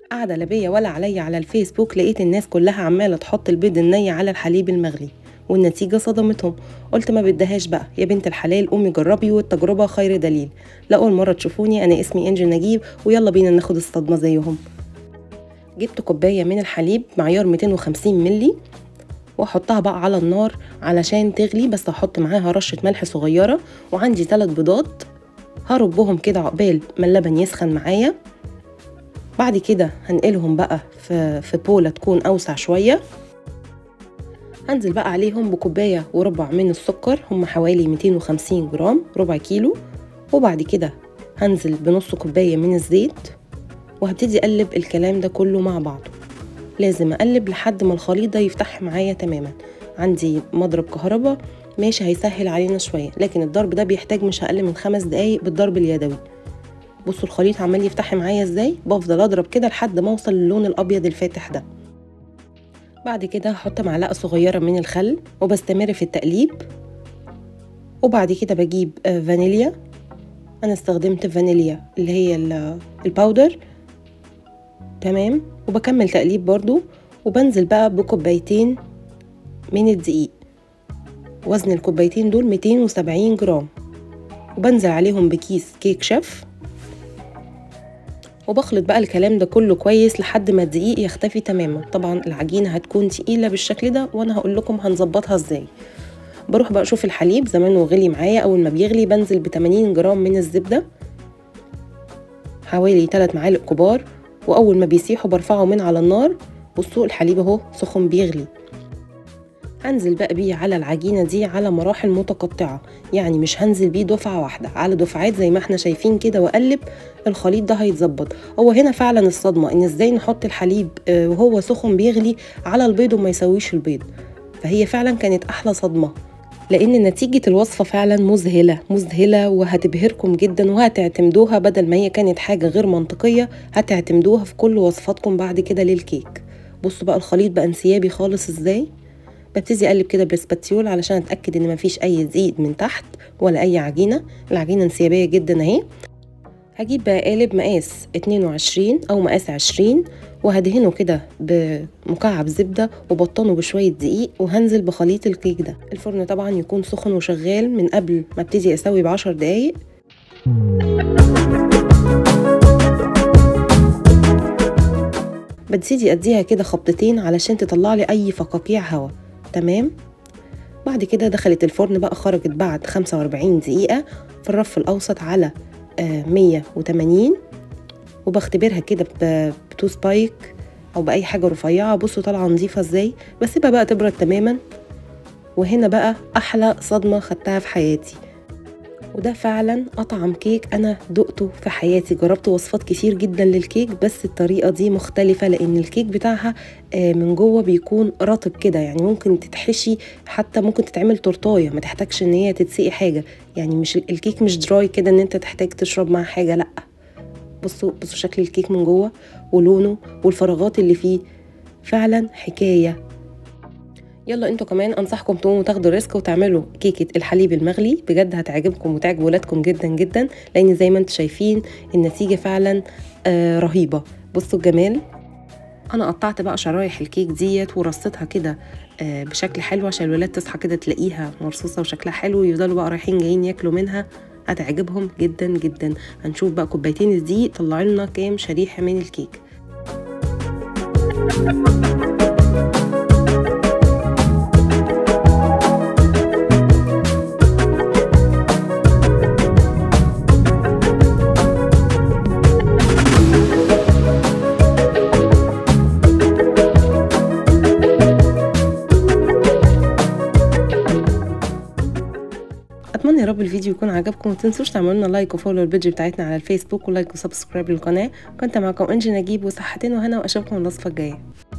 قاعدة لا بيا ولا عليا على الفيسبوك لقيت الناس كلها عمالة تحط البيض الني على الحليب المغلي والنتيجة صدمتهم قلت ما بدهاش بقى يا بنت الحلال قومي جربي والتجربة خير دليل لأول مرة تشوفوني أنا اسمي إنجي نجيب ويلا بينا ناخد الصدمة زيهم جبت كوباية من الحليب معيار 250 ملي واحطها بقى على النار علشان تغلي بس هحط معاها رشة ملح صغيرة وعندي ثلاث بيضات هربهم كده عقبال ما اللبن يسخن معايا بعد كده هنقلهم بقى في, في بولة تكون أوسع شوية هنزل بقى عليهم بكوباية وربع من السكر هم حوالي 250 جرام ربع كيلو وبعد كده هنزل بنص كوباية من الزيت وهبتدي أقلب الكلام ده كله مع بعضه لازم أقلب لحد ما الخليط ده يفتح معايا تماما عندي مضرب كهرباء ماشي هيسهل علينا شوية لكن الضرب ده بيحتاج مش أقل من خمس دقايق بالضرب اليدوي بصوا الخليط عمال يفتح معايا ازاي بفضل اضرب كده لحد ما اوصل للون الابيض الفاتح ده بعد كده هحط معلقه صغيره من الخل وبستمر في التقليب وبعد كده بجيب فانيليا انا استخدمت فانيليا اللي هي الباودر تمام وبكمل تقليب برضو وبنزل بقى بكوبايتين من الدقيق وزن الكوبايتين دول 270 جرام وبنزل عليهم بكيس كيك شيف وبخلط بقى الكلام ده كله كويس لحد ما الدقيق يختفي تماما طبعا العجينه هتكون تقيله بالشكل ده وانا هقول لكم هنظبطها ازاي بروح بقى اشوف الحليب زمانه غلي معايا اول ما بيغلي بنزل ب 80 جرام من الزبده حوالي 3 معالق كبار واول ما بيسيحوا برفعه من على النار بصوا الحليب اهو سخن بيغلي هنزل بقى بيه على العجينه دي على مراحل متقطعه يعني مش هنزل بيه دفعه واحده على دفعات زي ما احنا شايفين كده واقلب الخليط ده هيتظبط هو هنا فعلا الصدمه ان ازاي نحط الحليب وهو سخن بيغلي على البيض وما يسويش البيض فهي فعلا كانت احلى صدمه لان نتيجه الوصفه فعلا مذهله مذهله وهتبهركم جدا وهتعتمدوها بدل ما هي كانت حاجه غير منطقيه هتعتمدوها في كل وصفاتكم بعد كده للكيك بصوا بقى الخليط بقى انسيابي خالص ازاي ببتدي اقلب كده بالسباتيول علشان اتاكد ان مفيش اي زيت من تحت ولا اي عجينه العجينه انسيابيه جدا اهي هجيب بقى قالب مقاس 22 او مقاس 20 وهدهنه كده بمكعب زبده وبطنه بشويه دقيق وهنزل بخليط الكيك ده الفرن طبعا يكون سخن وشغال من قبل ما ابتدي اسوي بعشر دقايق بتبتدي اديها كده خبطتين علشان تطلع لي اي فقاقيع هوا تمام بعد كده دخلت الفرن بقى خرجت بعد 45 دقيقة في الرف الأوسط على آه 180 وبختبرها كده بتو سبايك أو بأي حاجة رفيعة بصوا طالعة نظيفة ازاي بسيبها بقى تبرد تماما وهنا بقى أحلى صدمة خدتها في حياتي وده فعلا أطعم كيك أنا دقته في حياتي جربت وصفات كتير جدا للكيك بس الطريقة دي مختلفة لأن الكيك بتاعها من جوه بيكون رطب كده يعني ممكن تتحشي حتى ممكن تتعمل تورتاية ما تحتاجش إن هي تتسقي حاجة يعني مش الكيك مش دراي كده إن أنت تحتاج تشرب معاه حاجة لأ بصوا بصوا شكل الكيك من جوه ولونه والفراغات اللي فيه فعلا حكايه يلا انتوا كمان انصحكم تقوموا تاخدوا ريسك وتعملوا كيكه الحليب المغلي بجد هتعجبكم وتعجب ولادكم جدا جدا لان زي ما انتوا شايفين النتيجه فعلا آه رهيبه بصوا الجمال انا قطعت بقى شرايح الكيك ديت ورصيتها كده آه بشكل حلو عشان الولاد تصحى كده تلاقيها مرصوصه وشكلها حلو ويفضلوا بقى رايحين جايين ياكلوا منها هتعجبهم جدا جدا هنشوف بقى كوبايتين الدقيق طلعوا لنا كام شريحه من الكيك اتمنى يا رب الفيديو يكون عجبكم ومتنسوش تعملوا لنا لايك وفولو البيج بتاعتنا على الفيسبوك ولايك وسبسكرايب للقناه كنت معكم انجي نجيب وصحتين وهنا واشوفكم الوصفه الجايه